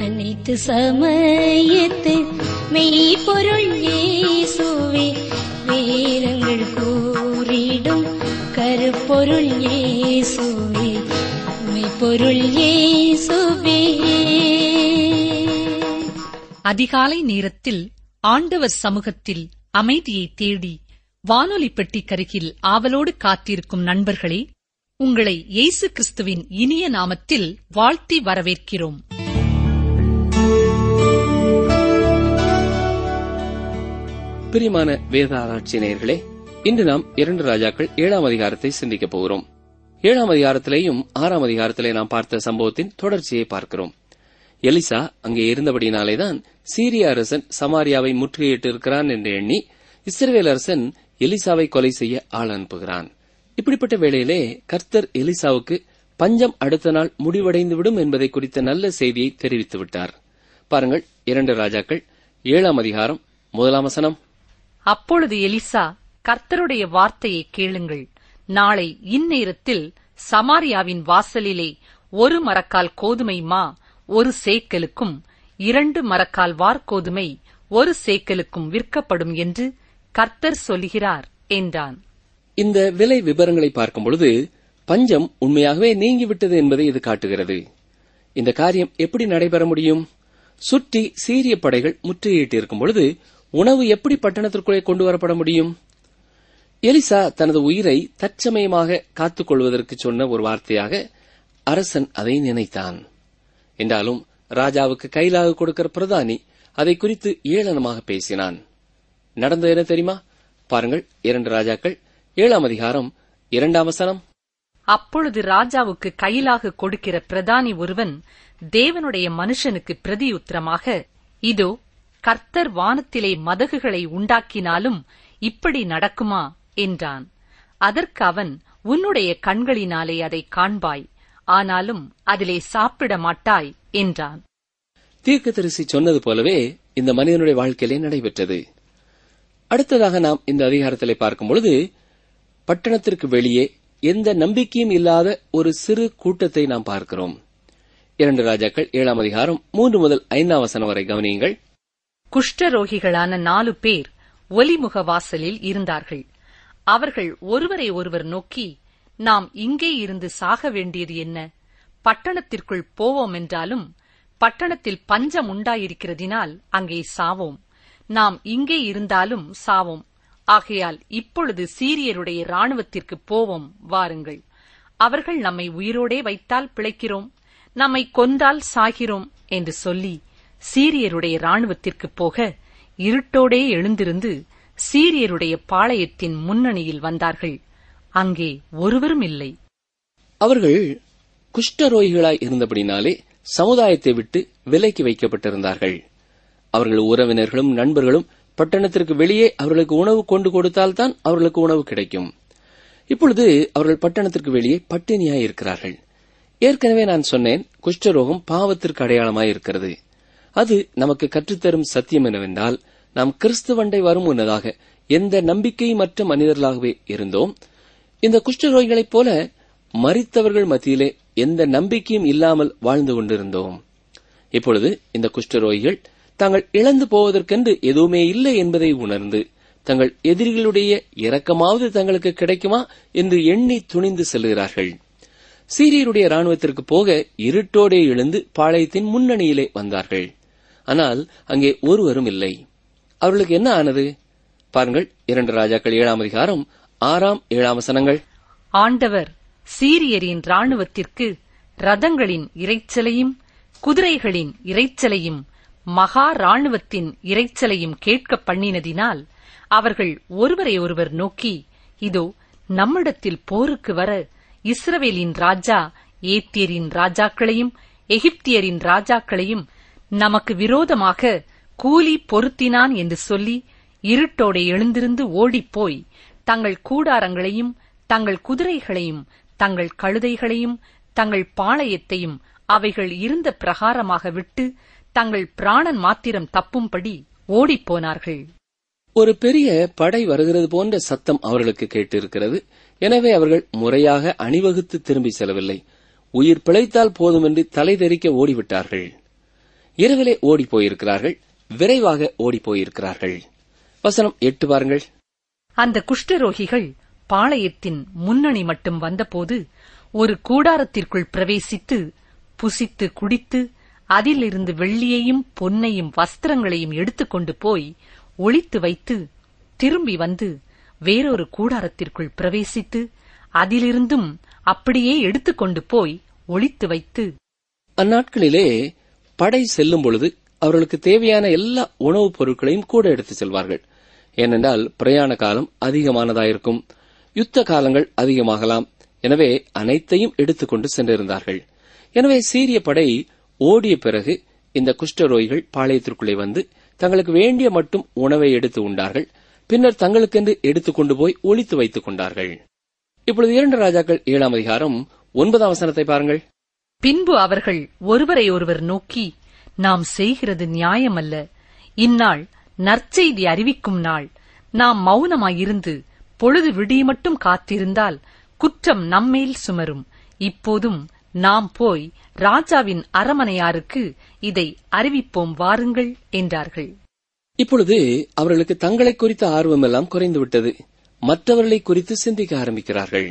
அனைத்து சமயத்து மெய்ப்பொருள் இயேசுவே வேதங்கள் கூறிடும் கருப்பொருள் இயேசுவே மெய்ப்பொருள் இயேசுவே அதிகாலை நேரத்தில் ஆண்டவர் சமூகத்தில் அமைதியை தேடி வானொலி பெட்டி கருகில் ஆவலோடு காத்திருக்கும் நண்பர்களே உங்களை இயேசு கிறிஸ்துவின் இனிய நாமத்தில் வாழ்த்தி வரவேற்கிறோம் பிரியமான வேத ஆராய்ச்சி நேயர்களே இன்று நாம் இரண்டு ராஜாக்கள் ஏழாம் அதிகாரத்தை சிந்திக்கப் போகிறோம் ஏழாம் அதிகாரத்திலேயும் ஆறாம் அதிகாரத்திலே நாம் பார்த்த சம்பவத்தின் தொடர்ச்சியை பார்க்கிறோம் எலிசா அங்கே இருந்தபடினாலேதான் சீரிய அரசன் சமாரியாவை முற்றுகையிட்டு இருக்கிறான் என்று எண்ணி இஸ்ரவேல் அரசன் எலிசாவை கொலை செய்ய ஆள் அனுப்புகிறான் இப்படிப்பட்ட வேளையிலே கர்த்தர் எலிசாவுக்கு பஞ்சம் அடுத்த நாள் முடிவடைந்து விடும் என்பதை குறித்த நல்ல செய்தியை தெரிவித்து விட்டார் பாருங்கள் இரண்டு ராஜாக்கள் ஏழாம் அதிகாரம் முதலாம் வசனம் அப்பொழுது எலிசா கர்த்தருடைய வார்த்தையை கேளுங்கள் நாளை இந்நேரத்தில் சமாரியாவின் வாசலிலே ஒரு மரக்கால் கோதுமை மா ஒரு சேக்கலுக்கும் இரண்டு மரக்கால் வார்கோதுமை ஒரு சேக்கலுக்கும் விற்கப்படும் என்று கர்த்தர் சொல்கிறார் என்றான் இந்த விலை விவரங்களை பார்க்கும் பொழுது பஞ்சம் உண்மையாகவே நீங்கிவிட்டது என்பதை இது காட்டுகிறது இந்த காரியம் எப்படி நடைபெற முடியும் சுற்றி சீரிய படைகள் முற்றுகையிட்டிருக்கும் பொழுது உணவு எப்படி பட்டணத்திற்குள்ளே கொண்டு வரப்பட முடியும் எலிசா தனது உயிரை தற்சமயமாக காத்துக் கொள்வதற்கு சொன்ன ஒரு வார்த்தையாக அரசன் அதை நினைத்தான் என்றாலும் ராஜாவுக்கு கைலாக கொடுக்கிற பிரதானி அதை குறித்து ஏளனமாக பேசினான் நடந்தது என்ன தெரியுமா பாருங்கள் இரண்டு ராஜாக்கள் ஏழாம் அதிகாரம் இரண்டாம் வசனம் அப்பொழுது ராஜாவுக்கு கையிலாக கொடுக்கிற பிரதானி ஒருவன் தேவனுடைய மனுஷனுக்கு பிரதியுத்தரமாக இதோ கர்த்தர் வானத்திலே மதகுகளை உண்டாக்கினாலும் இப்படி நடக்குமா என்றான் அதற்கு அவன் உன்னுடைய கண்களினாலே அதை காண்பாய் ஆனாலும் அதிலே சாப்பிட மாட்டாய் என்றான் தீர்க்கதரிசி சொன்னது போலவே இந்த மனிதனுடைய வாழ்க்கையிலே நடைபெற்றது அடுத்ததாக நாம் இந்த அதிகாரத்திலே பார்க்கும் பொழுது பட்டணத்திற்கு வெளியே எந்த நம்பிக்கையும் இல்லாத ஒரு சிறு கூட்டத்தை நாம் பார்க்கிறோம் இரண்டு ராஜாக்கள் ஏழாம் அதிகாரம் மூன்று முதல் ஐந்தாம் வசனம் வரை கவனியுங்கள் குஷ்டரோகிகளான நாலு பேர் ஒலிமுக வாசலில் இருந்தார்கள் அவர்கள் ஒருவரை ஒருவர் நோக்கி நாம் இங்கே இருந்து சாக வேண்டியது என்ன பட்டணத்திற்குள் போவோம் என்றாலும் பட்டணத்தில் பஞ்சம் உண்டாயிருக்கிறதினால் அங்கே சாவோம் நாம் இங்கே இருந்தாலும் சாவோம் ஆகையால் இப்பொழுது சீரியருடைய ராணுவத்திற்கு போவோம் வாருங்கள் அவர்கள் நம்மை உயிரோடே வைத்தால் பிழைக்கிறோம் நம்மை கொன்றால் சாகிறோம் என்று சொல்லி சீரியருடைய ராணுவத்திற்கு போக இருட்டோடே எழுந்திருந்து சீரியருடைய பாளையத்தின் முன்னணியில் வந்தார்கள் அங்கே ஒருவரும் இல்லை அவர்கள் குஷ்டரோகிகளாய் இருந்தபடினாலே சமுதாயத்தை விட்டு விலைக்கு வைக்கப்பட்டிருந்தார்கள் அவர்கள் உறவினர்களும் நண்பர்களும் பட்டணத்திற்கு வெளியே அவர்களுக்கு உணவு கொண்டு கொடுத்தால்தான் அவர்களுக்கு உணவு கிடைக்கும் இப்பொழுது அவர்கள் பட்டணத்திற்கு வெளியே பட்டினியாய் இருக்கிறார்கள் ஏற்கனவே நான் சொன்னேன் குஷ்டரோகம் பாவத்திற்கு அடையாளமாய் இருக்கிறது அது நமக்கு கற்றுத்தரும் சத்தியம் என்னவென்றால் நாம் கிறிஸ்துவண்டை வரும் முன்னதாக எந்த நம்பிக்கையமற்ற மனிதர்களாகவே இருந்தோம் இந்த குஷ்டரோகிகளைப் போல மறித்தவர்கள் மத்தியிலே எந்த நம்பிக்கையும் இல்லாமல் வாழ்ந்து கொண்டிருந்தோம் இப்பொழுது இந்த குஷ்டரோகிகள் தாங்கள் இழந்து போவதற்கென்று எதுவுமே இல்லை என்பதை உணர்ந்து தங்கள் எதிரிகளுடைய இரக்கமாவது தங்களுக்கு கிடைக்குமா என்று எண்ணி துணிந்து செல்கிறார்கள் சீரியருடைய ராணுவத்திற்கு போக இருட்டோடே எழுந்து பாளையத்தின் முன்னணியிலே வந்தார்கள் ஆனால் அங்கே ஒருவரும் இல்லை அவர்களுக்கு என்ன ஆனது பாருங்கள் இரண்டு ராஜாக்கள் ஏழாம் அதிகாரம் ஆறாம் ஏழாம் வசனங்கள் ஆண்டவர் சீரியரின் ராணுவத்திற்கு ரதங்களின் இரைச்சலையும் குதிரைகளின் இரைச்சலையும் மகா ராணுவத்தின் இரைச்சலையும் கேட்க பண்ணினதினால் அவர்கள் ஒருவரை ஒருவர் நோக்கி இதோ நம்மிடத்தில் போருக்கு வர இஸ்ரவேலின் ராஜா ஏத்தியரின் ராஜாக்களையும் எகிப்தியரின் ராஜாக்களையும் நமக்கு விரோதமாக கூலி பொருத்தினான் என்று சொல்லி இருட்டோടെ எழுந்திருந்து ஓடிப்போய் தங்கள் கூடாரங்களையும் தங்கள் குதிரைகளையும் தங்கள் கழுதைகளையும் தங்கள் பாளையத்தையும் அவைகள் இருந்த பிரகாரமாக விட்டு தங்கள் பிராணன் மாத்திரம் தப்பும்படி ஓடிப்போனார்கள் ஒரு பெரிய படை வருகிறது போன்ற சத்தம் அவர்களுக்கு கேட்டிருக்கிறது எனவே அவர்கள் முறையாக அணிவகுத்து திரும்பி செல்லவில்லை உயிர் பிழைத்தால் போதுமென்று தலை தெறிக்க ஓடிவிட்டார்கள் இரவிலே ஓடிப் போயிருக்கிறார்கள் விரைவாக ஓடிப் போயிருக்கிறார்கள் வசனம் எட்டு பாருங்கள் அந்த குஷ்டரோகிகள் பாளையத்தின் முன்னணி மட்டும் வந்தபோது ஒரு கூடாரத்திற்குள் பிரவேசித்து புசித்து குடித்து அதிலிருந்து வெள்ளியையும் பொன்னையும் வஸ்திரங்களையும் எடுத்துக்கொண்டு போய் ஒளித்து வைத்து திரும்பி வந்து வேறொரு கூடாரத்திற்குள் பிரவேசித்து அதிலிருந்தும் அப்படியே எடுத்துக்கொண்டு போய் ஒளித்து வைத்து அந்நாட்களிலே படை செல்லும் பொழுது அவர்களுக்கு தேவையான எல்லா உணவுப் பொருட்களையும் கூட எடுத்து செல்வார்கள் ஏனென்றால் பிரயாண காலம் அதிகமானதாயிருக்கும் யுத்த காலங்கள் அதிகமாகலாம் எனவே அனைத்தையும் எடுத்துக்கொண்டு சென்றிருந்தார்கள் எனவே சீரிய படை ஓடிய பிறகு இந்த குஷ்டரோகிகள் பாளையத்திற்குள்ளே வந்து தங்களுக்கு வேண்டிய மட்டும் உணவை எடுத்து உண்டார்கள் பின்னர் தங்களுக்கென்று எடுத்துக்கொண்டு போய் ஒளித்து வைத்துக் கொண்டார்கள் இப்பொழுது இரண்டு ராஜாக்கள் ஏழாம் அதிகாரம் ஒன்பதாம் வசனத்தை பாருங்கள் பின்பு அவர்கள் ஒருவரை ஒருவர் நோக்கி நாம் செய்கிறது நியாயமல்ல இந்நாள் நற்செய்தி அறிவிக்கும் நாள் நாம் மௌனமாயிருந்து பொழுது விடியமட்டும் காத்திருந்தால் குற்றம் நம்மேல் சுமரும் இப்போதும் நாம் போய் ராஜாவின் அரமனையாருக்கு இதை அறிவிப்போம் வாருங்கள் என்றார்கள் இப்பொழுது அவர்களுக்கு தங்களை குறித்த ஆர்வமெல்லாம் குறைந்துவிட்டது மற்றவர்களை குறித்து சிந்திக்க ஆரம்பிக்கிறார்கள்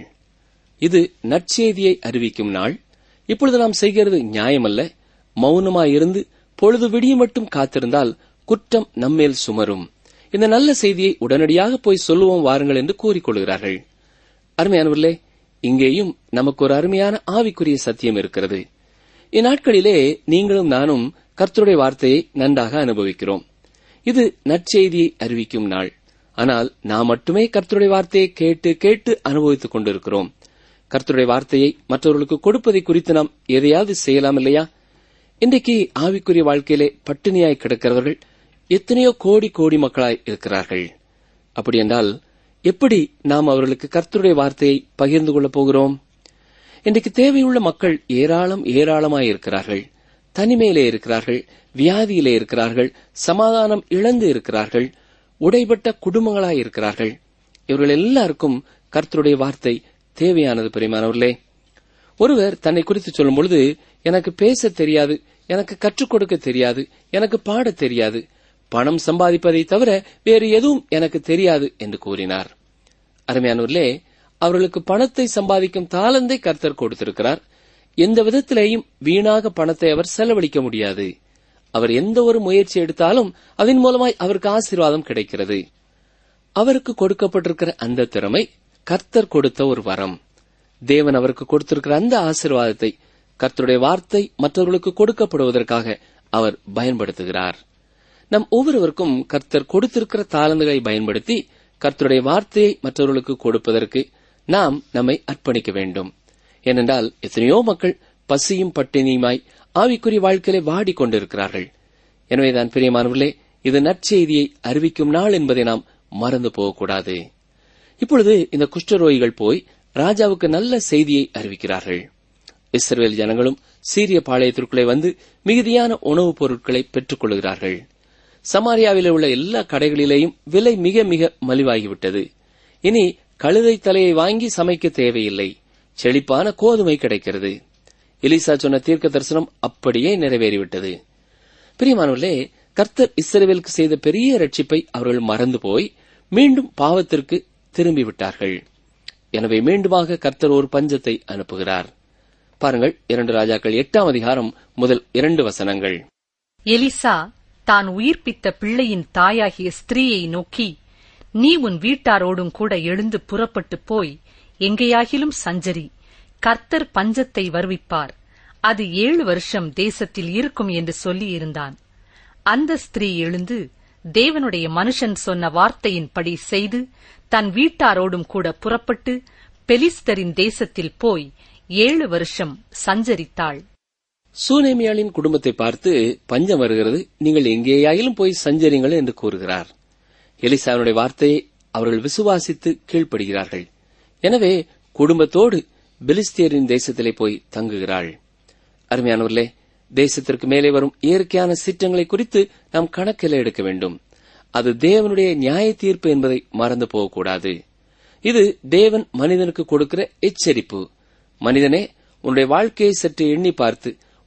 இது நற்செய்தியை அறிவிக்கும் நாள் இப்பொழுது நாம் செய்கிறது நியாயமல்ல மௌனமாயிருந்து பொழுது விடிய மட்டும் காத்திருந்தால் குற்றம் நம்மேல் சுமரும் இந்த நல்ல செய்தியை உடனடியாக போய் சொல்லுவோம் வாருங்கள் என்று கூறிக்கொள்கிறார்கள் அருமையானவர்களே இங்கேயும் நமக்கு ஒரு அருமையான ஆவிக்குரிய சத்தியம் இருக்கிறது இந்நாட்களிலே நீங்களும் நானும் கர்த்தருடைய வார்த்தையை நன்றாக அனுபவிக்கிறோம் இது நற்செய்தியை அறிவிக்கும் நாள் ஆனால் நாம் மட்டுமே கர்த்தருடைய வார்த்தையை கேட்டு கேட்டு அனுபவித்துக் கொண்டிருக்கிறோம் கர்த்தருடைய வார்த்தையை மற்றவர்களுக்கு கொடுப்பதை குறித்து நாம் எதையாவது செய்யலாம் இல்லையா இன்றைக்கு ஆவிக்குரிய வாழ்க்கையிலே பட்டினியாய் கிடக்கிறவர்கள் எத்தனையோ கோடி கோடி மக்களாய் இருக்கிறார்கள் அப்படி என்றால் எப்படி நாம் அவர்களுக்கு கர்த்தருடைய வார்த்தையை பகிர்ந்து கொள்ளப் போகிறோம் இன்றைக்கு தேவையுள்ள மக்கள் ஏராளம் ஏராளமாய் இருக்கிறார்கள் தனிமையிலே இருக்கிறார்கள் வியாதியிலே இருக்கிறார்கள் சமாதானம் இழந்து இருக்கிறார்கள் உடைபட்ட குடும்பங்களாய் இருக்கிறார்கள் இவர்கள் எல்லாருக்கும் கர்த்தருடைய வார்த்தை தேவையானது பெரியமானவர்களே ஒருவர் தன்னை குறித்து சொல்லும் பொழுது எனக்கு பேச தெரியாது எனக்கு கற்றுக் கொடுக்க தெரியாது எனக்கு பாடத் தெரியாது பணம் சம்பாதிப்பதை தவிர வேறு எதுவும் எனக்கு தெரியாது என்று கூறினார் அருமையானவர்களே அவர்களுக்கு பணத்தை சம்பாதிக்கும் தாளந்தை கர்த்தர் கொடுத்திருக்கிறார் எந்த விதத்திலேயும் வீணாக பணத்தை அவர் செலவழிக்க முடியாது அவர் எந்த ஒரு முயற்சி எடுத்தாலும் அதன் மூலமாய் அவருக்கு ஆசீர்வாதம் கிடைக்கிறது அவருக்கு கொடுக்கப்பட்டிருக்கிற அந்த திறமை கர்த்தர் கொடுத்த ஒரு வரம் தேவன் அவருக்கு கொடுத்திருக்கிற அந்த ஆசீர்வாதத்தை கர்த்தருடைய வார்த்தை மற்றவர்களுக்கு கொடுக்கப்படுவதற்காக அவர் பயன்படுத்துகிறார் நம் ஒவ்வொருவருக்கும் கர்த்தர் கொடுத்திருக்கிற தாளந்துகளை பயன்படுத்தி கர்த்தருடைய வார்த்தையை மற்றவர்களுக்கு கொடுப்பதற்கு நாம் நம்மை அர்ப்பணிக்க வேண்டும் ஏனென்றால் எத்தனையோ மக்கள் பசியும் பட்டினியுமாய் ஆவிக்குரிய வாழ்க்கையிலே வாடிக்கொண்டிருக்கிறார்கள் எனவேதான் பிரியமானவர்களே இது நற்செய்தியை அறிவிக்கும் நாள் என்பதை நாம் மறந்து போகக்கூடாது இப்பொழுது இந்த குஷ்டரோகிகள் போய் ராஜாவுக்கு நல்ல செய்தியை அறிவிக்கிறார்கள் இஸ்ரவேல் ஜனங்களும் சீரிய பாளையத்திற்குள்ளே வந்து மிகுதியான உணவுப் பொருட்களை பெற்றுக் கொள்கிறார்கள் சமாரியாவில் உள்ள எல்லா கடைகளிலேயும் விலை மிக மிக மலிவாகிவிட்டது இனி கழுதை தலையை வாங்கி சமைக்க தேவையில்லை செழிப்பான கோதுமை கிடைக்கிறது எலிசா சொன்ன தீர்க்க தரிசனம் அப்படியே நிறைவேறிவிட்டது பிரியமானவர்களே கர்த்தர் இஸ்ரவேலுக்கு செய்த பெரிய ரட்சிப்பை அவர்கள் மறந்து போய் மீண்டும் பாவத்திற்கு திரும்பிவிட்டார்கள் எனவே மீண்டுமாக கர்த்தர் ஒரு பஞ்சத்தை அனுப்புகிறார் பாருங்கள் இரண்டு ராஜாக்கள் எட்டாம் அதிகாரம் முதல் இரண்டு வசனங்கள் எலிசா தான் உயிர்ப்பித்த பிள்ளையின் தாயாகிய ஸ்திரீயை நோக்கி நீ உன் வீட்டாரோடும் கூட எழுந்து புறப்பட்டு போய் எங்கேயாகிலும் சஞ்சரி கர்த்தர் பஞ்சத்தை வருவிப்பார் அது ஏழு வருஷம் தேசத்தில் இருக்கும் என்று சொல்லியிருந்தான் அந்த ஸ்திரீ எழுந்து தேவனுடைய மனுஷன் சொன்ன வார்த்தையின்படி செய்து தன் வீட்டாரோடும் கூட புறப்பட்டு பெலிஸ்தரின் தேசத்தில் போய் ஏழு வருஷம் சஞ்சரித்தாள் சூனேமியாளின் குடும்பத்தை பார்த்து பஞ்சம் வருகிறது நீங்கள் எங்கேயாயிலும் போய் சஞ்சரிங்கள் என்று கூறுகிறார் எலிசாவினுடைய வார்த்தையை அவர்கள் விசுவாசித்து கீழ்ப்படுகிறார்கள் எனவே குடும்பத்தோடு பெலிஸ்தியரின் தேசத்திலே போய் தங்குகிறாள் அருமையானவர்களே தேசத்திற்கு மேலே வரும் இயற்கையான சீற்றங்களை குறித்து நாம் கணக்கில் எடுக்க வேண்டும் அது தேவனுடைய நியாய தீர்ப்பு என்பதை மறந்து போகக்கூடாது இது தேவன் மனிதனுக்கு கொடுக்கிற எச்சரிப்பு மனிதனே உன்னுடைய வாழ்க்கையை சற்று எண்ணி பார்த்து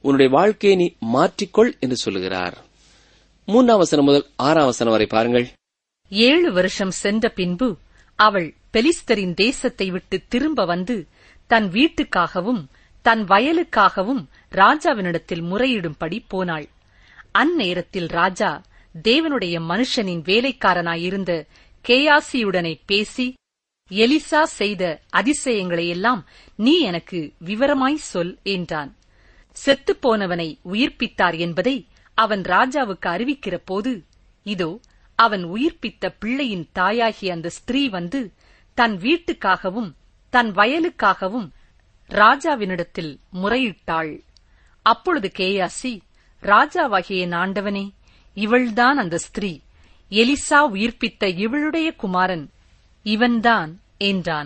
உன்னுடைய வாழ்க்கையை நீ மாற்றிக்கொள் என்று சொல்லுகிறார் மூன்றாம் வசனம் முதல் ஆறாம் வசனம் வரை பாருங்கள் ஏழு வருஷம் சென்ற பின்பு அவள் பெலிஸ்தரின் தேசத்தை விட்டு திரும்ப வந்து தன் வீட்டுக்காகவும் தன் வயலுக்காகவும் ராஜாவினிடத்தில் முறையிடும்படி போனாள் அந்நேரத்தில் ராஜா தேவனுடைய மனுஷனின் வேலைக்காரனாயிருந்த கேயாசியுடனே பேசி எலிசா செய்த அதிசயங்களையெல்லாம் நீ எனக்கு விவரமாய் சொல் என்றான் செத்துப்போனவனை உயிர்ப்பித்தார் என்பதை அவன் ராஜாவுக்கு அறிவிக்கிற போது இதோ அவன் உயிர்ப்பித்த பிள்ளையின் தாயாகிய அந்த ஸ்திரீ வந்து தன் வீட்டுக்காகவும் தன் வயலுக்காகவும் ராஜாவினிடத்தில் முறையிட்டாள் அப்பொழுது கேயாசி ராஜாவாகிய என் ஆண்டவனே இவள்தான் அந்த ஸ்திரீ எலிசா உயிர்ப்பித்த இவளுடைய குமாரன் இவன்தான் என்றான்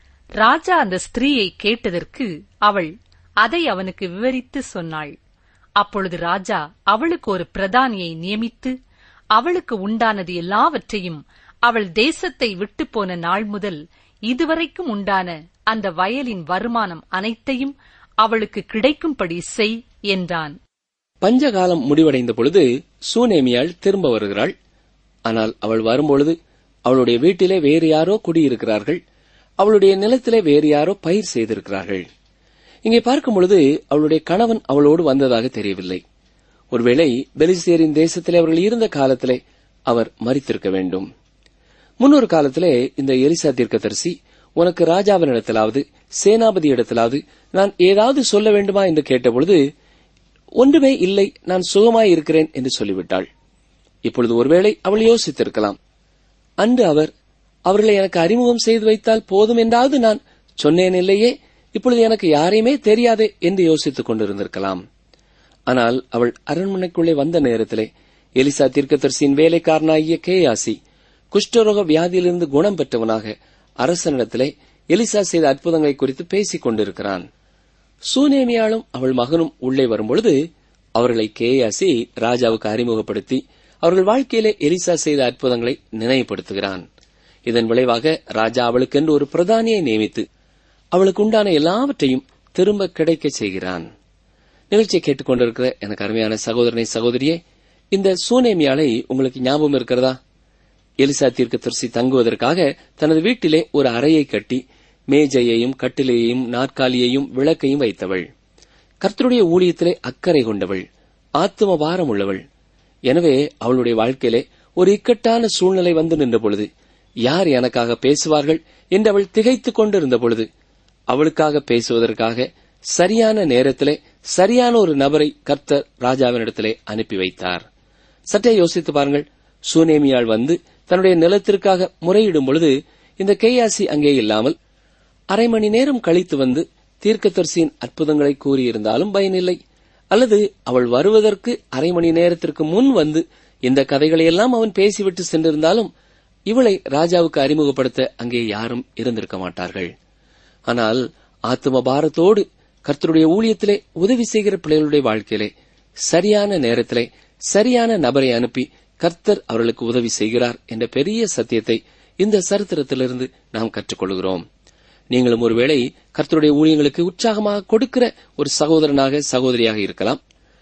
ராஜா அந்த ஸ்திரீயை கேட்டதற்கு அவள் அதை அவனுக்கு விவரித்து சொன்னாள் அப்பொழுது ராஜா அவளுக்கு ஒரு பிரதானியை நியமித்து அவளுக்கு உண்டானது எல்லாவற்றையும் அவள் தேசத்தை விட்டுப் போன நாள் முதல் இதுவரைக்கும் உண்டான அந்த வயலின் வருமானம் அனைத்தையும் அவளுக்கு கிடைக்கும்படி செய் என்றான் பஞ்சகாலம் முடிவடைந்த பொழுது சூனேமியாள் திரும்ப வருகிறாள் ஆனால் அவள் வரும்பொழுது அவளுடைய வீட்டிலே வேறு யாரோ குடியிருக்கிறார்கள் அவளுடைய நிலத்திலே வேறு யாரோ பயிர் செய்திருக்கிறார்கள் இங்கே பார்க்கும் பொழுது அவளுடைய கணவன் அவளோடு வந்ததாக தெரியவில்லை ஒருவேளை பெலிஸ்தேரின் தேசத்திலே அவர்கள் இருந்த காலத்திலே அவர் மறித்திருக்க வேண்டும் முன்னொரு காலத்திலே இந்த எலிசா தீர்க்கதரிசி உனக்கு ராஜாவினிடத்திலாவது சேனாபதி இடத்திலாவது நான் ஏதாவது சொல்ல வேண்டுமா என்று கேட்டபொழுது ஒன்றுமே இல்லை நான் சுகமாய் இருக்கிறேன் என்று சொல்லிவிட்டாள் இப்பொழுது ஒருவேளை அவள் யோசித்திருக்கலாம் அன்று அவர் அவர்களை எனக்கு அறிமுகம் செய்து வைத்தால் போதும் என்றாவது நான் சொன்னேன் இல்லையே இப்பொழுது எனக்கு யாரையுமே தெரியாதே என்று யோசித்துக் கொண்டிருந்திருக்கலாம் ஆனால் அவள் அரண்மனைக்குள்ளே வந்த நேரத்திலே எலிசா தீர்க்கதரிசியின் வேலைக்காரனாகிய கேயாசி குஷ்டரோக வியாதியிலிருந்து குணம் பெற்றவனாக அரசனிடத்திலே எலிசா செய்த அற்புதங்களை குறித்து பேசிக் கொண்டிருக்கிறான் சூனேமியாளும் அவள் மகனும் உள்ளே வரும்பொழுது அவர்களை கேயாசி ராஜாவுக்கு அறிமுகப்படுத்தி அவர்கள் வாழ்க்கையிலே எலிசா செய்த அற்புதங்களை நினைவுபடுத்துகிறான் இதன் விளைவாக ராஜா அவளுக்கென்று ஒரு பிரதானியை நியமித்து அவளுக்கு உண்டான எல்லாவற்றையும் திரும்ப கிடைக்கச் செய்கிறான் நிகழ்ச்சியை கேட்டுக்கொண்டிருக்கிற எனக்கு அருமையான சகோதரனை சகோதரியே இந்த சூனேமியாளை உங்களுக்கு ஞாபகம் இருக்கிறதா எலிசா தீர்க்கதரிசி தங்குவதற்காக தனது வீட்டிலே ஒரு அறையை கட்டி மேஜையையும் கட்டிலையையும் நாற்காலியையும் விளக்கையும் வைத்தவள் கர்த்தருடைய ஊழியத்திலே அக்கறை கொண்டவள் ஆத்தும பாரம் உள்ளவள் எனவே அவளுடைய வாழ்க்கையிலே ஒரு இக்கட்டான சூழ்நிலை வந்து நின்ற பொழுது யார் எனக்காக பேசுவார்கள் என்று அவள் திகைத்துக் கொண்டிருந்த பொழுது அவளுக்காக பேசுவதற்காக சரியான நேரத்திலே சரியான ஒரு நபரை கர்த்தர் ராஜாவினிடத்திலே அனுப்பி வைத்தார் சற்றே யோசித்து பாருங்கள் சூனேமியாள் வந்து தன்னுடைய நிலத்திற்காக முறையிடும் பொழுது இந்த கேயாசி அங்கே இல்லாமல் அரை மணி நேரம் கழித்து வந்து தீர்க்கதரிசியின் அற்புதங்களை கூறியிருந்தாலும் பயனில்லை அல்லது அவள் வருவதற்கு அரை மணி நேரத்திற்கு முன் வந்து இந்த கதைகளையெல்லாம் அவன் பேசிவிட்டு சென்றிருந்தாலும் இவளை ராஜாவுக்கு அறிமுகப்படுத்த அங்கே யாரும் இருந்திருக்க மாட்டார்கள் ஆனால் ஆத்தும பாரத்தோடு கர்த்தருடைய ஊழியத்திலே உதவி செய்கிற பிள்ளைகளுடைய வாழ்க்கையிலே சரியான நேரத்திலே சரியான நபரை அனுப்பி கர்த்தர் அவர்களுக்கு உதவி செய்கிறார் என்ற பெரிய சத்தியத்தை இந்த சரித்திரத்திலிருந்து நாம் கற்றுக்கொள்கிறோம் நீங்களும் ஒருவேளை கர்த்தருடைய ஊழியங்களுக்கு உற்சாகமாக கொடுக்கிற ஒரு சகோதரனாக சகோதரியாக இருக்கலாம்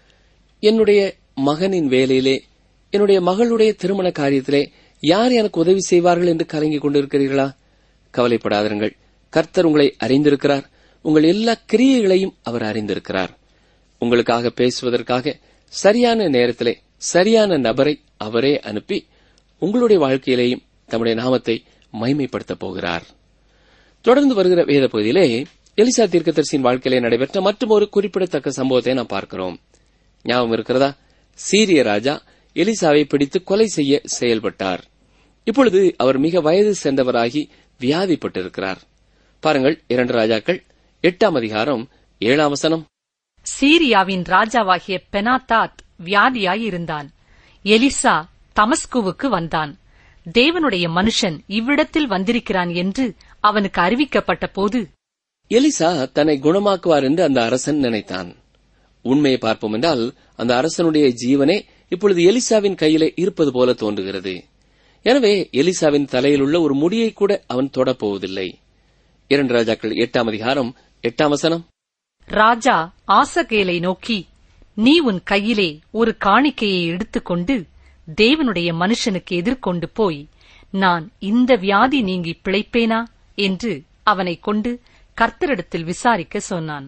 என்னுடைய மகனின் வேலையிலே என்னுடைய மகளுடைய திருமண காரியத்திலே யார் எனக்கு உதவி செய்வார்கள் என்று கலங்கிக் கொண்டிருக்கிறீர்களா கவலைப்படாதிருங்கள் கர்த்தர் உங்களை அறிந்திருக்கிறார் உங்கள் எல்லா கிரியைகளையும் அவர் அறிந்திருக்கிறார் உங்களுக்காக பேசுவதற்காக சரியான நேரத்திலே சரியான நபரை அவரே அனுப்பி உங்களுடைய வாழ்க்கையிலேயும் தம்முடைய நாமத்தை மைமைப்படுத்தப் போகிறார் தொடர்ந்து வருகிற வேத பகுதியிலே எலிசா தீர்க்கதரிசியின் வாழ்க்கையிலே நடைபெற்ற மற்றும் ஒரு குறிப்பிடத்தக்க சம்பவத்தை நாம் பார்க்கிறோம் ஞாபகம் இருக்கிறதா சீரிய ராஜா எலிசாவை பிடித்து கொலை செய்ய செயல்பட்டார் இப்பொழுது அவர் மிக வயது சென்றவராகி வியாதிப்பட்டிருக்கிறார் பாருங்கள் இரண்டு ராஜாக்கள் எட்டாம் அதிகாரம் ஏழாம் வசனம் சீரியாவின் ராஜாவாகிய பெனாத்தாத் வியாதியாயிருந்தான் எலிசா தமஸ்குவுக்கு வந்தான் தேவனுடைய மனுஷன் இவ்விடத்தில் வந்திருக்கிறான் என்று அவனுக்கு அறிவிக்கப்பட்ட போது எலிசா தன்னை குணமாக்குவார் என்று அந்த அரசன் நினைத்தான் உண்மையை பார்ப்போம் என்றால் அந்த அரசனுடைய ஜீவனே இப்பொழுது எலிசாவின் கையிலே இருப்பது போல தோன்றுகிறது எனவே எலிசாவின் தலையில் உள்ள ஒரு முடியை கூட அவன் தொடப்போவதில்லை இரண்டு ராஜாக்கள் எட்டாம் அதிகாரம் எட்டாம் வசனம் ராஜா ஆசகேலை நோக்கி நீ உன் கையிலே ஒரு காணிக்கையை எடுத்துக்கொண்டு தேவனுடைய மனுஷனுக்கு எதிர்கொண்டு போய் நான் இந்த வியாதி நீங்கி பிழைப்பேனா என்று அவனை கொண்டு கர்த்தரிடத்தில் விசாரிக்க சொன்னான்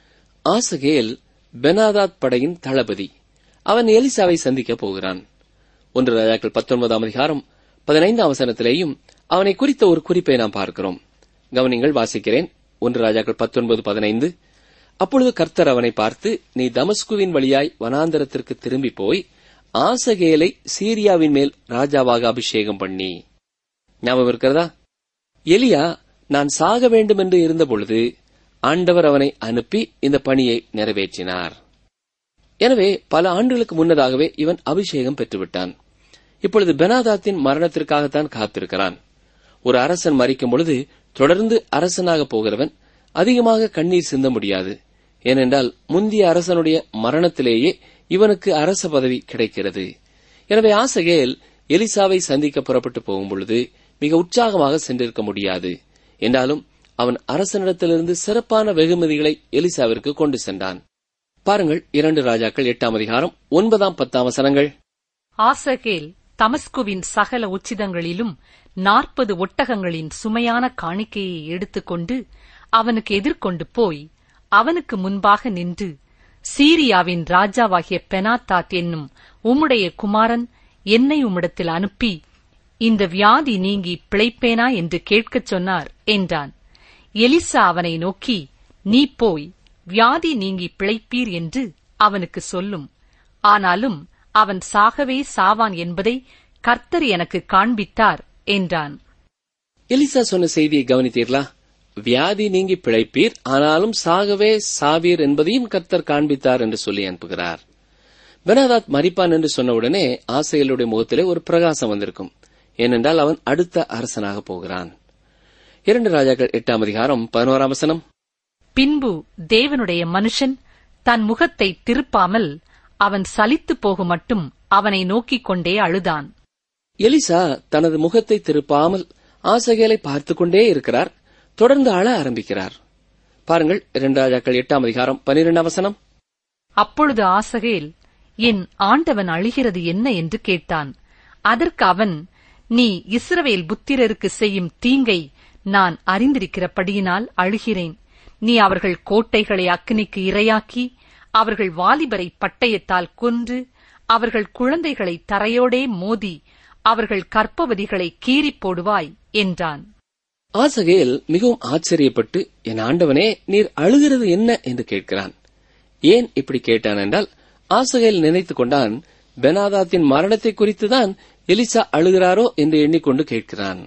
ஆசகேல் பெனாதாத் படையின் தளபதி அவன் எலிசாவை சந்திக்கப் போகிறான் ஒன்று ராஜாக்கள் பத்தொன்பதாம் அதிகாரம் பதினைந்தாம் வசனத்திலேயும் அவனை குறித்த ஒரு குறிப்பை நாம் பார்க்கிறோம் கவனிங்கள் வாசிக்கிறேன் ஒன்று ராஜாக்கள் பத்தொன்பது பதினைந்து அப்பொழுது கர்த்தர் அவனை பார்த்து நீ தமஸ்குவின் வழியாய் வனாந்தரத்திற்கு திரும்பி போய் ஆசகேலை சீரியாவின் மேல் ராஜாவாக அபிஷேகம் பண்ணி ஞாபகம் இருக்கிறதா எலியா நான் சாக வேண்டும் என்று இருந்தபொழுது ஆண்டவர் அவனை அனுப்பி இந்த பணியை நிறைவேற்றினார் எனவே பல ஆண்டுகளுக்கு முன்னதாகவே இவன் அபிஷேகம் பெற்றுவிட்டான் இப்பொழுது பெனாதாத்தின் மரணத்திற்காகத்தான் காத்திருக்கிறான் ஒரு அரசன் மறிக்கும் பொழுது தொடர்ந்து அரசனாக போகிறவன் அதிகமாக கண்ணீர் சிந்த முடியாது ஏனென்றால் முந்திய அரசனுடைய மரணத்திலேயே இவனுக்கு அரச பதவி கிடைக்கிறது எனவே ஆசகேல் எலிசாவை சந்திக்க புறப்பட்டு போகும் பொழுது மிக உற்சாகமாக சென்றிருக்க முடியாது என்றாலும் அவன் அரசனிடத்திலிருந்து சிறப்பான வெகுமதிகளை எலிசாவிற்கு கொண்டு சென்றான் பாருங்கள் இரண்டு ராஜாக்கள் எட்டாம் அதிகாரம் ஒன்பதாம் பத்தாம் வசனங்கள் ஆசகேல் தமஸ்குவின் சகல உச்சிதங்களிலும் நாற்பது ஒட்டகங்களின் சுமையான காணிக்கையை எடுத்துக்கொண்டு அவனுக்கு எதிர்கொண்டு போய் அவனுக்கு முன்பாக நின்று சீரியாவின் ராஜாவாகிய பெனாத்தாத் என்னும் உம்முடைய குமாரன் என்னை உம்மிடத்தில் அனுப்பி இந்த வியாதி நீங்கி பிழைப்பேனா என்று கேட்கச் சொன்னார் என்றான் எலிசா அவனை நோக்கி நீ போய் வியாதி நீங்கி பிழைப்பீர் என்று அவனுக்கு சொல்லும் ஆனாலும் அவன் சாகவே சாவான் என்பதை கர்த்தர் எனக்கு காண்பித்தார் என்றான் எலிசா சொன்ன செய்தியை கவனித்தீர்களா வியாதி நீங்கி பிழைப்பீர் ஆனாலும் சாகவே சாவீர் என்பதையும் கர்த்தர் காண்பித்தார் என்று சொல்லி அனுப்புகிறார் பெனாதாத் மரிப்பான் என்று சொன்னவுடனே ஆசைகளுடைய முகத்திலே ஒரு பிரகாசம் வந்திருக்கும் ஏனென்றால் அவன் அடுத்த அரசனாக போகிறான் இரண்டு ராஜாக்கள் எட்டாம் அதிகாரம் பதினோராம் வசனம் பின்பு தேவனுடைய மனுஷன் தன் முகத்தை திருப்பாமல் அவன் சலித்து போகும் மட்டும் அவனை நோக்கிக் கொண்டே அழுதான் எலிசா தனது முகத்தை திருப்பாமல் ஆசகேலை பார்த்துக் கொண்டே இருக்கிறார் தொடர்ந்து அழ ஆரம்பிக்கிறார் பாருங்கள் இரண்டு ராஜாக்கள் எட்டாம் அதிகாரம் பனிரெண்டாம் வசனம் அப்பொழுது ஆசகேல் என் ஆண்டவன் அழுகிறது என்ன என்று கேட்டான் அதற்கு அவன் நீ இஸ்ரவேல் புத்திரருக்கு செய்யும் தீங்கை நான் அறிந்திருக்கிறபடியினால் அழுகிறேன் நீ அவர்கள் கோட்டைகளை அக்கினிக்கு இரையாக்கி அவர்கள் வாலிபரை பட்டயத்தால் கொன்று அவர்கள் குழந்தைகளை தரையோடே மோதி அவர்கள் கற்பவதிகளை கீறிப் போடுவாய் என்றான் ஆசகேல் மிகவும் ஆச்சரியப்பட்டு என் ஆண்டவனே நீர் அழுகிறது என்ன என்று கேட்கிறான் ஏன் இப்படி கேட்டான் என்றால் ஆசகேல் நினைத்துக் கொண்டான் பெனாதாத்தின் மரணத்தை குறித்துதான் எலிசா அழுகிறாரோ என்று எண்ணிக்கொண்டு கேட்கிறான்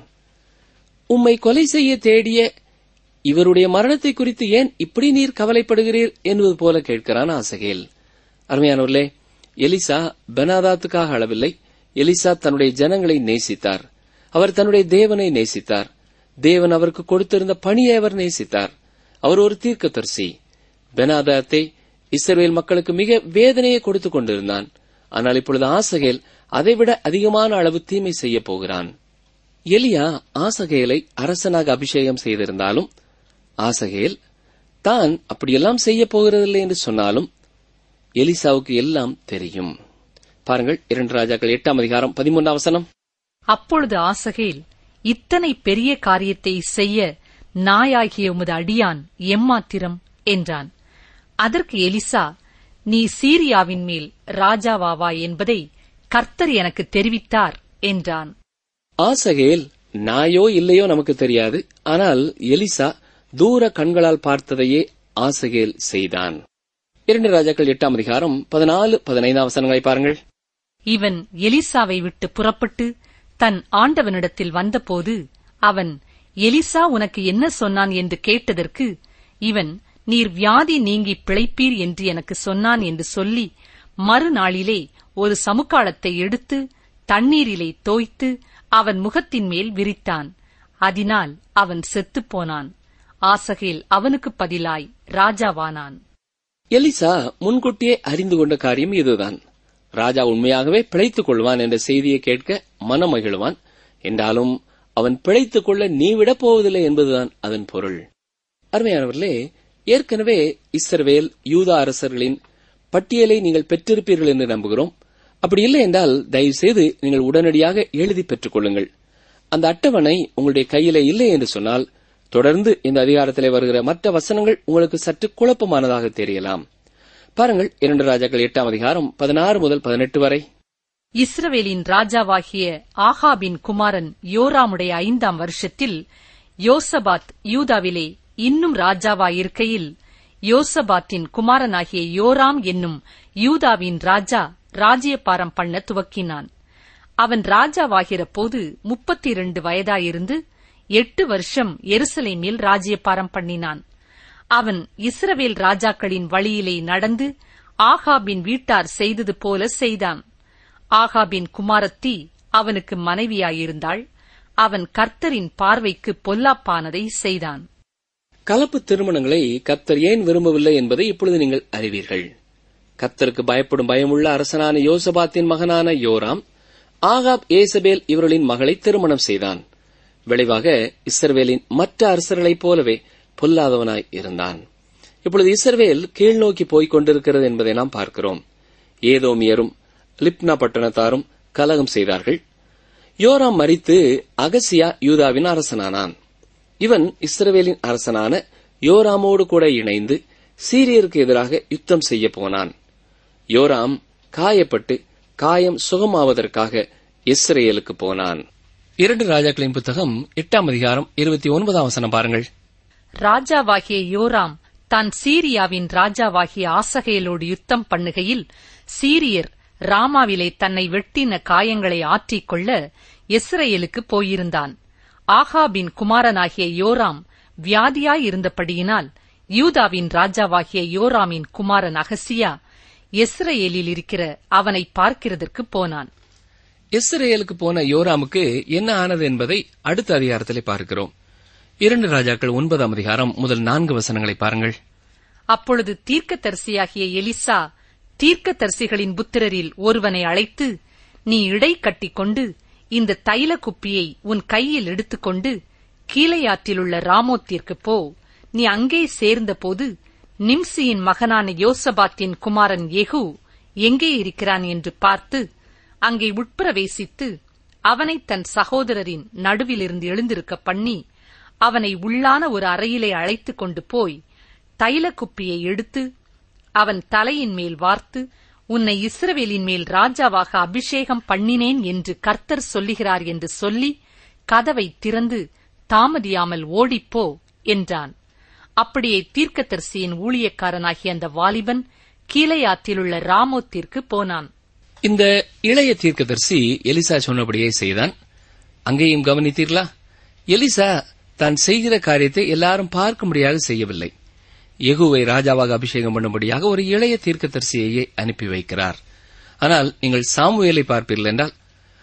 உம்மை கொலை செய்ய தேடிய இவருடைய மரணத்தை குறித்து ஏன் இப்படி நீர் கவலைப்படுகிறீர் என்பது போல கேட்கிறான் ஆசகேல் அருமையானவர்களே எலிசா பெனாதாத்துக்காக அளவில்லை எலிசா தன்னுடைய ஜனங்களை நேசித்தார் அவர் தன்னுடைய தேவனை நேசித்தார் தேவன் அவருக்கு கொடுத்திருந்த பணியை அவர் நேசித்தார் அவர் ஒரு தீர்க்கதரிசி பெனாதாத்தை இஸ்ரவேல் மக்களுக்கு மிக வேதனையை கொடுத்துக் கொண்டிருந்தான் ஆனால் இப்பொழுது ஆசகேல் அதைவிட அதிகமான அளவு தீமை செய்ய போகிறான் எலியா ஆசகேலை அரசனாக அபிஷேகம் செய்திருந்தாலும் ஆசகேல் தான் அப்படியெல்லாம் செய்ய போகிறதில்லை என்று சொன்னாலும் எலிசாவுக்கு எல்லாம் தெரியும் பாருங்கள் இரண்டு ராஜாக்கள் எட்டாம் அதிகாரம் பதிமூன்றாம் வசனம் அப்பொழுது ஆசகேல் இத்தனை பெரிய காரியத்தை செய்ய நாயாகிய உமது அடியான் எம்மாத்திரம் என்றான் அதற்கு எலிசா நீ சீரியாவின் மேல் ராஜாவாவா என்பதை கர்த்தர் எனக்கு தெரிவித்தார் என்றான் ஆசகேல் நாயோ இல்லையோ நமக்கு தெரியாது ஆனால் எலிசா தூர கண்களால் பார்த்ததையே ஆசகேல் செய்தான் இரண்டு ராஜாக்கள் எட்டாம் அதிகாரம் பதினாலு பதினைந்தாம் வசனங்களை பாருங்கள் இவன் எலிசாவை விட்டு புறப்பட்டு தன் ஆண்டவனிடத்தில் வந்தபோது அவன் எலிசா உனக்கு என்ன சொன்னான் என்று கேட்டதற்கு இவன் நீர் வியாதி நீங்கி பிழைப்பீர் என்று எனக்கு சொன்னான் என்று சொல்லி மறுநாளிலே ஒரு சமுக்காளத்தை எடுத்து தண்ணீரிலே தோய்த்து அவன் முகத்தின் மேல் விரித்தான் அதனால் அவன் செத்துப் போனான் ஆசகேல் அவனுக்கு பதிலாய் ராஜாவானான் எலிசா முன்கூட்டியே அறிந்து கொண்ட காரியம் இதுதான் ராஜா உண்மையாகவே பிழைத்துக் கொள்வான் என்ற செய்தியை கேட்க மனம் மகிழ்வான் என்றாலும் அவன் பிழைத்துக் கொள்ள நீ விடப் போவதில்லை என்பதுதான் அதன் பொருள் அருமையானவர்களே ஏற்கனவே இஸ்ரவேல் யூதா அரசர்களின் பட்டியலை நீங்கள் பெற்றிருப்பீர்கள் என்று நம்புகிறோம் அப்படி இல்லை என்றால் தயவு செய்து நீங்கள் உடனடியாக எழுதி பெற்றுக் கொள்ளுங்கள் அந்த அட்டவணை உங்களுடைய கையிலே இல்லை என்று சொன்னால் தொடர்ந்து இந்த அதிகாரத்திலே வருகிற மற்ற வசனங்கள் உங்களுக்கு சற்று குழப்பமானதாக தெரியலாம் பாருங்கள் இரண்டு ராஜாக்கள் எட்டாம் அதிகாரம் பதினாறு முதல் பதினெட்டு வரை இஸ்ரவேலின் ராஜாவாகிய ஆகாபின் குமாரன் யோராமுடைய ஐந்தாம் வருஷத்தில் யோசபாத் யூதாவிலே இன்னும் ராஜாவாயிருக்கையில் யோசபாத்தின் குமாரனாகிய யோராம் என்னும் யூதாவின் ராஜா ராஜ்யபாரம் பண்ண துவக்கினான் அவன் ராஜாவாகிற போது முப்பத்தி இரண்டு வயதாயிருந்து எட்டு வருஷம் எருசலேமில் ராஜ்யபாரம் பண்ணினான் அவன் இஸ்ரவேல் ராஜாக்களின் வழியிலே நடந்து ஆகாபின் வீட்டார் செய்தது போல செய்தான் ஆகாபின் குமாரத்தி அவனுக்கு மனைவியாயிருந்தாள் அவன் கர்த்தரின் பார்வைக்கு பொல்லாப்பானதை செய்தான் கலப்பு திருமணங்களை கர்த்தர் ஏன் விரும்பவில்லை என்பதை இப்பொழுது நீங்கள் அறிவீர்கள் கர்த்தருக்கு பயப்படும் பயமுள்ள அரசனான யோசபாத்தின் மகனான யோராம் ஆகாப் ஏசபேல் இவர்களின் மகளை திருமணம் செய்தான் விளைவாக இஸ்ரவேலின் மற்ற அரசர்களைப் போலவே பொல்லாதவனாய் இருந்தான் இப்பொழுது இஸ்ரவேல் கீழ்நோக்கி போய்க் கொண்டிருக்கிறது என்பதை நாம் பார்க்கிறோம் ஏதோமியரும் லிப்னா பட்டணத்தாரும் கலகம் செய்தார்கள் யோராம் மரித்து அகசியா யூதாவின் அரசனானான் இவன் இஸ்ரவேலின் அரசனான யோராமோடு கூட இணைந்து சீரியருக்கு எதிராக யுத்தம் செய்ய போனான் யோராம் காயப்பட்டு காயம் சுகமாவதற்காக இஸ்ரேலுக்கு போனான் இரண்டு ராஜாக்களின் புத்தகம் எட்டாம் அதிகாரம் இருபத்தி ஒன்பதாம் வசனம் பாருங்கள் ராஜாவாகிய யோராம் தான் சீரியாவின் ராஜாவாகிய ஆசகேலோடு யுத்தம் பண்ணுகையில் சீரியர் ராமாவிலே தன்னை வெட்டின காயங்களை ஆற்றிக்கொள்ள இஸ்ரேலுக்கு போயிருந்தான் ஆகாபின் குமாரனாகிய யோராம் வியாதியாயிருந்தபடியினால் யூதாவின் ராஜாவாகிய யோராமின் குமாரன் அகசியா இஸ்ரேலில் இருக்கிற அவனை பார்க்கிறதற்கு போனான் இஸ்ரேலுக்கு போன யோராமுக்கு என்ன ஆனது என்பதை அடுத்த அதிகாரத்திலே பார்க்கிறோம் இரண்டு ராஜாக்கள் ஒன்பதாம் அதிகாரம் முதல் நான்கு வசனங்களை பாருங்கள் அப்பொழுது தீர்க்கதரிசியாகிய எலிசா தீர்க்கதரிசிகளின் புத்திரரில் ஒருவனை அழைத்து நீ இடை கட்டிக்கொண்டு இந்த தைல குப்பியை உன் கையில் எடுத்துக்கொண்டு கீழையாற்றிலுள்ள ராமோத்திற்கு போ நீ அங்கே சேர்ந்தபோது நிம்சியின் மகனான யோசபாத்தின் குமாரன் எகு எங்கே இருக்கிறான் என்று பார்த்து அங்கே உட்பிரவேசித்து அவனை தன் சகோதரரின் நடுவிலிருந்து எழுந்திருக்க பண்ணி அவனை உள்ளான ஒரு அறையிலே அழைத்துக் கொண்டு போய் தைல குப்பியை எடுத்து அவன் தலையின் மேல் வார்த்து உன்னை இஸ்ரவேலின் மேல் ராஜாவாக அபிஷேகம் பண்ணினேன் என்று கர்த்தர் சொல்லுகிறார் என்று சொல்லி கதவை திறந்து தாமதியாமல் ஓடிப்போ என்றான் அப்படியே தீர்க்கதரிசியின் ஊழியக்காரனாகிய அந்த வாலிபன் கீழையாற்றிலுள்ள ராமோத்திற்கு போனான் இந்த இளைய தீர்க்கதரிசி எலிசா சொன்னபடியே செய்தான் அங்கேயும் கவனித்தீர்களா எலிசா தான் செய்கிற காரியத்தை எல்லாரும் பார்க்கும்படியாக செய்யவில்லை யெகூவை ராஜாவாக அபிஷேகம் பண்ணும்படியாக ஒரு இளைய தீர்க்கதரிசியையே அனுப்பி வைக்கிறார் ஆனால் நீங்கள் சாமுவேலை பார்ப்பீர்கள் என்றால்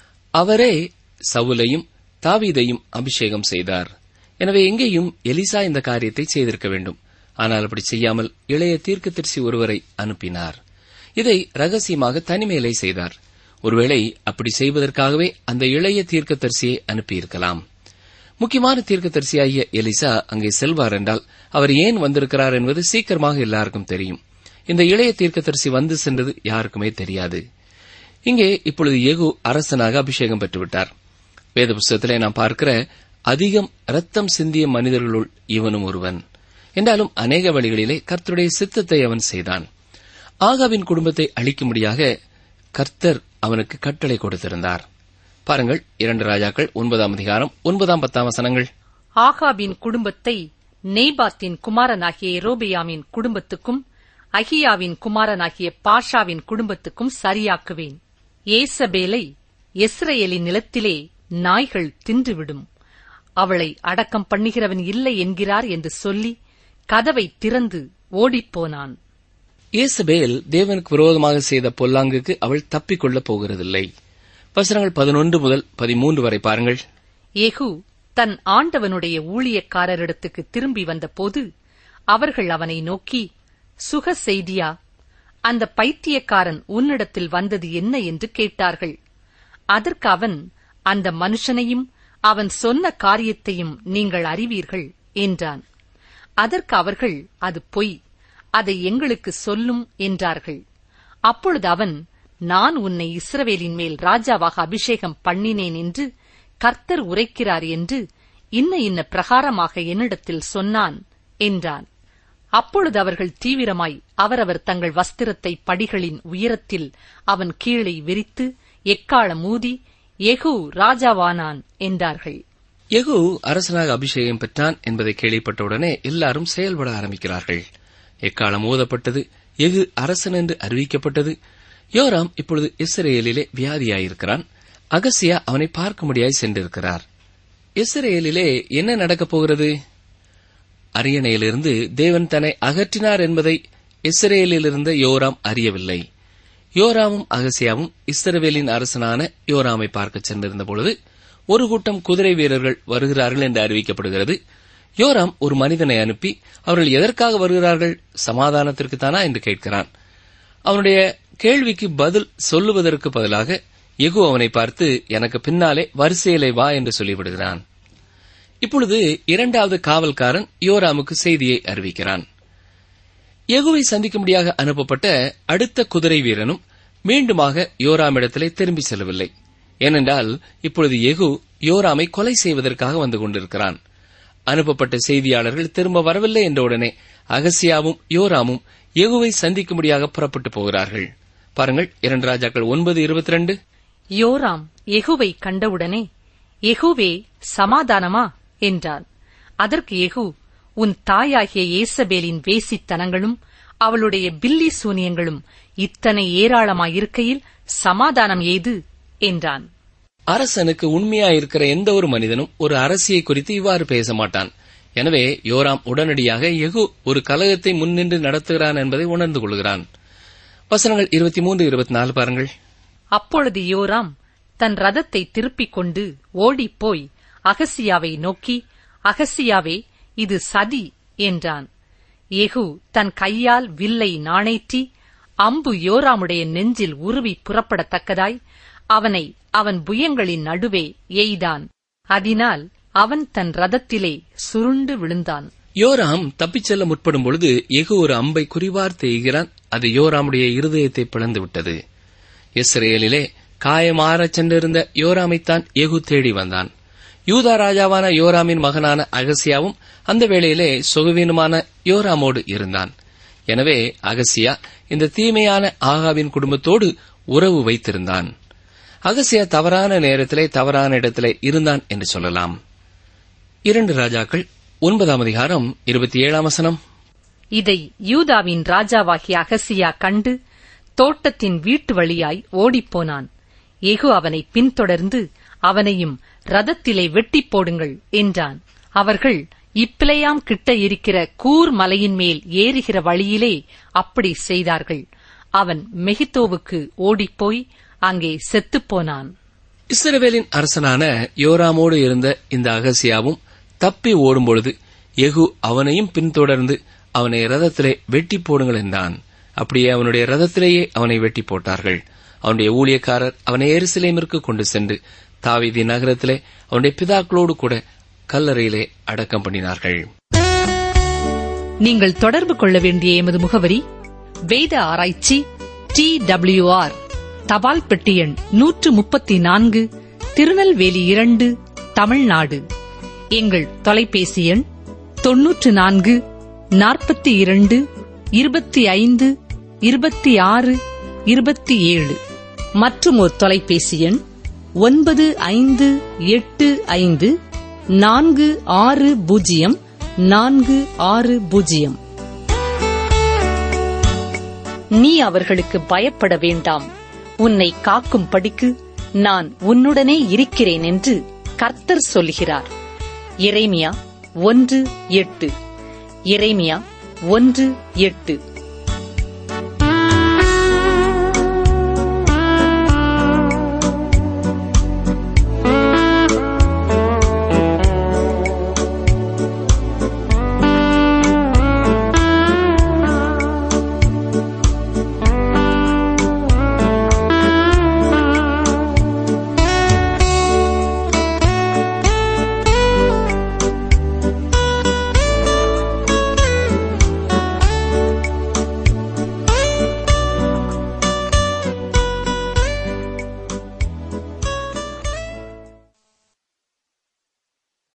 அவரே சவுலையும் தாவீதையும் அபிஷேகம் செய்தார் எனவே எங்கேயும் எலிசா இந்த காரியத்தை செய்திருக்க வேண்டும் ஆனால் அப்படி செய்யாமல் இளைய தீர்க்கதரிசி ஒருவரை அனுப்பினார் இதை ரகசியமாக தனிமையிலே செய்தார் ஒருவேளை அப்படி செய்வதற்காகவே அந்த இளைய தீர்க்கதரிசியை அனுப்பியிருக்கலாம் முக்கியமான தீர்க்கதரிசியாகிய எலிசா அங்கே செல்வார் என்றால் அவர் ஏன் வந்திருக்கிறார் என்பது சீக்கிரமாக எல்லாருக்கும் தெரியும் இந்த இளைய தீர்க்கதரிசி வந்து சென்றது யாருக்குமே தெரியாது இங்கே இப்பொழுது ஏகு அரசனாக அபிஷேகம் பெற்றுவிட்டார் வேத புஸ்தகத்திலே நாம் பார்க்கிற அதிகம் ரத்தம் சிந்திய மனிதர்களுள் இவனும் ஒருவன் என்றாலும் அநேக வழிகளிலே கர்த்தருடைய சித்தத்தை அவன் செய்தான் ஆகாவின் குடும்பத்தை அழிக்கும்படியாக கர்த்தர் அவனுக்கு கட்டளை கொடுத்திருந்தார் பாருங்கள் இரண்டு ராஜாக்கள் ஒன்பதாம் அதிகாரம் ஒன்பதாம் பத்தாம் வசனங்கள் ஆகாபின் குடும்பத்தை நேபாத்தின் குமாரனாகிய எரோபியாமின் குடும்பத்துக்கும் அகியாவின் குமாரனாகிய பாஷாவின் குடும்பத்துக்கும் சரியாக்குவேன் ஏசபேலை எஸ்ரேலின் நிலத்திலே நாய்கள் தின்றுவிடும் அவளை அடக்கம் பண்ணுகிறவன் இல்லை என்கிறார் என்று சொல்லி கதவை திறந்து ஓடிப்போனான் இயேசபேல் தேவனுக்கு விரோதமாக செய்த பொல்லாங்குக்கு அவள் தப்பிக்கொள்ளப் போகிறதில்லை வசனங்கள் பதினொன்று முதல் பதிமூன்று வரை பாருங்கள் ஏகு தன் ஆண்டவனுடைய ஊழியக்காரரிடத்துக்கு திரும்பி வந்தபோது அவர்கள் அவனை நோக்கி சுக செய்தியா அந்த பைத்தியக்காரன் உன்னிடத்தில் வந்தது என்ன என்று கேட்டார்கள் அதற்கு அவன் அந்த மனுஷனையும் அவன் சொன்ன காரியத்தையும் நீங்கள் அறிவீர்கள் என்றான் அதற்கு அவர்கள் அது பொய் அதை எங்களுக்கு சொல்லும் என்றார்கள் அப்பொழுது அவன் நான் உன்னை இஸ்ரவேலின் மேல் ராஜாவாக அபிஷேகம் பண்ணினேன் என்று கர்த்தர் உரைக்கிறார் என்று இன்ன இன்ன பிரகாரமாக என்னிடத்தில் சொன்னான் என்றான் அப்பொழுது அவர்கள் தீவிரமாய் அவரவர் தங்கள் வஸ்திரத்தை படிகளின் உயரத்தில் அவன் கீழே விரித்து எக்காளம் ஊதி எகு ராஜாவானான் என்றார்கள் யெகூ அரசனாக அபிஷேகம் பெற்றான் என்பதை கேள்விப்பட்டவுடனே எல்லாரும் செயல்பட ஆரம்பிக்கிறார்கள் எக்காலம் ஓதப்பட்டது எகு அரசன் என்று அறிவிக்கப்பட்டது யோராம் இப்பொழுது இஸ்ரேலிலே வியாதியாயிருக்கிறான் அகசியா அவனை பார்க்கும்படியாய் சென்றிருக்கிறார் இஸ்ரேலிலே என்ன நடக்கப் போகிறது அரியணையிலிருந்து தேவன் தன்னை அகற்றினார் என்பதை இஸ்ரேலிலிருந்த யோராம் அறியவில்லை யோராமும் அகசியாவும் இஸ்ரவேலின் அரசனான யோராமை பார்க்க சென்றிருந்த பொழுது ஒரு கூட்டம் குதிரை வீரர்கள் வருகிறார்கள் என்று அறிவிக்கப்படுகிறது யோராம் ஒரு மனிதனை அனுப்பி அவர்கள் எதற்காக வருகிறார்கள் சமாதானத்திற்குத்தானா என்று கேட்கிறான் அவனுடைய கேள்விக்கு பதில் சொல்லுவதற்கு பதிலாக எகு அவனை பார்த்து எனக்கு பின்னாலே வரிசையிலே வா என்று சொல்லிவிடுகிறான் இப்பொழுது இரண்டாவது காவல்காரன் யோராமுக்கு செய்தியை அறிவிக்கிறான் யெகூவை சந்திக்கும்படியாக அனுப்பப்பட்ட அடுத்த குதிரை வீரனும் மீண்டுமாக யோராமிடத்திலே திரும்பி செல்லவில்லை ஏனென்றால் இப்பொழுது யெகூ யோராமை கொலை செய்வதற்காக வந்து கொண்டிருக்கிறான் அனுப்பப்பட்ட செய்தியாளர்கள் திரும்ப வரவில்லை என்றவுடனே அகசியாவும் யோராமும் யெகூவை சந்திக்கும்படியாக புறப்பட்டு போகிறார்கள் பாருங்கள் இரண்டு ராஜாக்கள் ஒன்பது இருபத்தி ரெண்டு யோராம் எகுவை கண்டவுடனே எகுவே சமாதானமா என்றான் அதற்கு எகு உன் தாயாகிய ஏசபேலின் வேசித்தனங்களும் அவளுடைய பில்லி சூனியங்களும் இத்தனை ஏராளமாயிருக்கையில் சமாதானம் ஏது என்றான் அரசனுக்கு உண்மையாயிருக்கிற எந்த ஒரு மனிதனும் ஒரு அரசியை குறித்து இவ்வாறு பேச மாட்டான் எனவே யோராம் உடனடியாக எகு ஒரு கலகத்தை முன்னின்று நடத்துகிறான் என்பதை உணர்ந்து கொள்கிறான் வசனங்கள் இருபத்தி மூன்று இருபத்தி நாலு பாருங்கள் அப்பொழுது யோராம் தன் ரதத்தை திருப்பிக் கொண்டு ஓடிப்போய் அகசியாவை நோக்கி அகசியாவே இது சதி என்றான் எகு தன் கையால் வில்லை நாணேற்றி அம்பு யோராமுடைய நெஞ்சில் உருவி புறப்படத்தக்கதாய் அவனை அவன் புயங்களின் நடுவே எய்தான் அதனால் அவன் தன் ரதத்திலே சுருண்டு விழுந்தான் யோராம் தப்பிச் செல்ல முற்படும் பொழுது எகு ஒரு அம்பை குறிவார்த்து எய்கிறான் அது யோராமுடைய இருதயத்தை பிளந்து விட்டது இஸ்ரேலிலே காயமாறச் சென்றிருந்த யோராமைத்தான் எகு தேடி வந்தான் யூதா ராஜாவான யோராமின் மகனான அகசியாவும் அந்த வேளையிலே சுகவீனமான யோராமோடு இருந்தான் எனவே அகசியா இந்த தீமையான ஆகாவின் குடும்பத்தோடு உறவு வைத்திருந்தான் அகசியா தவறான நேரத்திலே தவறான இடத்திலே இருந்தான் என்று சொல்லலாம் இரண்டு ராஜாக்கள் ஒன்பதாம் அதிகாரம் இருபத்தி ஏழாம் வசனம் இதை யூதாவின் ராஜாவாகிய அகசியா கண்டு தோட்டத்தின் வீட்டு வழியாய் ஓடிப்போனான் எகு அவனை பின்தொடர்ந்து அவனையும் ரதத்திலே வெட்டிப் போடுங்கள் என்றான் அவர்கள் இப்பிளையாம் கிட்ட இருக்கிற கூர் மலையின் மேல் ஏறுகிற வழியிலே அப்படி செய்தார்கள் அவன் மெகித்தோவுக்கு ஓடிப்போய் அங்கே செத்துப்போனான் இஸ்ரவேலின் அரசனான யோராமோடு இருந்த இந்த அகசியாவும் தப்பி ஓடும்பொழுது எகு அவனையும் பின்தொடர்ந்து அவனை ரதத்திலே வெட்டி போடுங்கள் என்றான் அப்படியே அவனுடைய ரதத்திலேயே அவனை வெட்டி போட்டார்கள் அவனுடைய ஊழியக்காரர் அவனை எருசலேமிற்கு கொண்டு சென்று தாவீதி நகரத்திலே அவனுடைய பிதாக்களோடு கூட கல்லறையிலே அடக்கம் பண்ணினார்கள் நீங்கள் தொடர்பு கொள்ள வேண்டிய எமது முகவரி வேத ஆராய்ச்சி டி ஆர் தபால் பெட்டி எண் நூற்று முப்பத்தி நான்கு திருநெல்வேலி இரண்டு தமிழ்நாடு எங்கள் தொலைபேசி எண் தொன்னூற்று நான்கு நாற்பத்தி இரண்டு இருபத்தி ஐந்து இருபத்தி ஆறு இருபத்தி ஏழு மற்றும் ஒரு தொலைபேசி எண் ஒன்பது ஐந்து எட்டு ஐந்து நான்கு ஆறு பூஜ்ஜியம் நான்கு ஆறு பூஜ்ஜியம் நீ அவர்களுக்கு பயப்பட வேண்டாம் உன்னை காக்கும் படிக்கு நான் உன்னுடனே இருக்கிறேன் என்று கர்த்தர் சொல்கிறார் எரேமியா ஒன்று எட்டு எரேமியா ஒன்று எட்டு